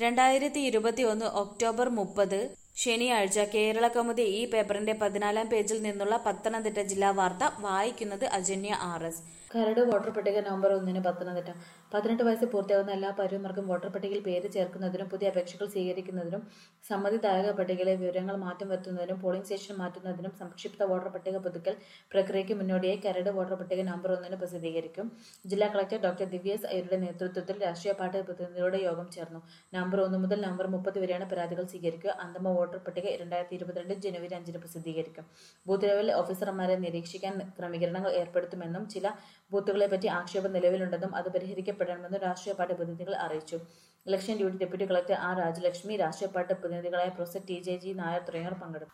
രണ്ടായിരത്തി ഇരുപത്തി ഒന്ന് ഒക്ടോബർ മുപ്പത് ശനിയാഴ്ച കേരള കൗമുദി ഈ പേപ്പറിന്റെ പതിനാലാം പേജിൽ നിന്നുള്ള പത്തനംതിട്ട ജില്ലാ വാർത്ത വായിക്കുന്നത് അജന്യ ആർ എസ് കരട് വോട്ടർ പട്ടിക നവംബർ ഒന്നിന് പത്തനംതിട്ട പതിനെട്ട് വയസ്സ് പൂർത്തിയാകുന്ന എല്ലാ പൗരന്മാർക്കും വോട്ടർ പട്ടികയിൽ പേര് ചേർക്കുന്നതിനും പുതിയ അപേക്ഷകൾ സ്വീകരിക്കുന്നതിനും സമ്മതിദായക പട്ടികയിലെ വിവരങ്ങൾ മാറ്റം വരുത്തുന്നതിനും പോളിംഗ് സ്റ്റേഷൻ മാറ്റുന്നതിനും സംക്ഷിപ്ത വോട്ടർ പട്ടിക പുതുക്കൽ പ്രക്രിയയ്ക്ക് മുന്നോടിയായി കരട് വോട്ടർ പട്ടിക നവംബർ ഒന്നിന് പ്രസിദ്ധീകരിക്കും ജില്ലാ കളക്ടർ ഡോക്ടർ ദിവ്യസ് അയ്യരുടെ നേതൃത്വത്തിൽ രാഷ്ട്രീയ പാർട്ടി പ്രതിനിധികളുടെ യോഗം ചേർന്നു നവംബർ ഒന്ന് മുതൽ നവംബർ മുപ്പത് വരെയാണ് പരാതികൾ സ്വീകരിക്കുക അന്തിമ വോട്ടർ പട്ടിക രണ്ടായിരത്തി ഇരുപത്തിരണ്ട് ജനുവരി അഞ്ചിന് പ്രസിദ്ധീകരിക്കും ബൂത്ത് ലെവൽ ഓഫീസർമാരെ നിരീക്ഷിക്കാൻ ക്രമീകരണങ്ങൾ ഏർപ്പെടുത്തുമെന്നും ചില ബൂത്തുകളെപ്പറ്റി ആക്ഷേപം നിലവിലുണ്ടെന്നും അത് പരിഹരിക്കപ്പെടണമെന്നും രാഷ്ട്രീയ പാർട്ടി പ്രതിനിധികൾ അറിയിച്ചു election duty deputy collector R Rajalakshmi രാഷ്ട്രീയ പാർട്ടി പ്രതിനിധികളായ professor T J G Nair തുടങ്ങിയവർ പങ്കെടുത്തു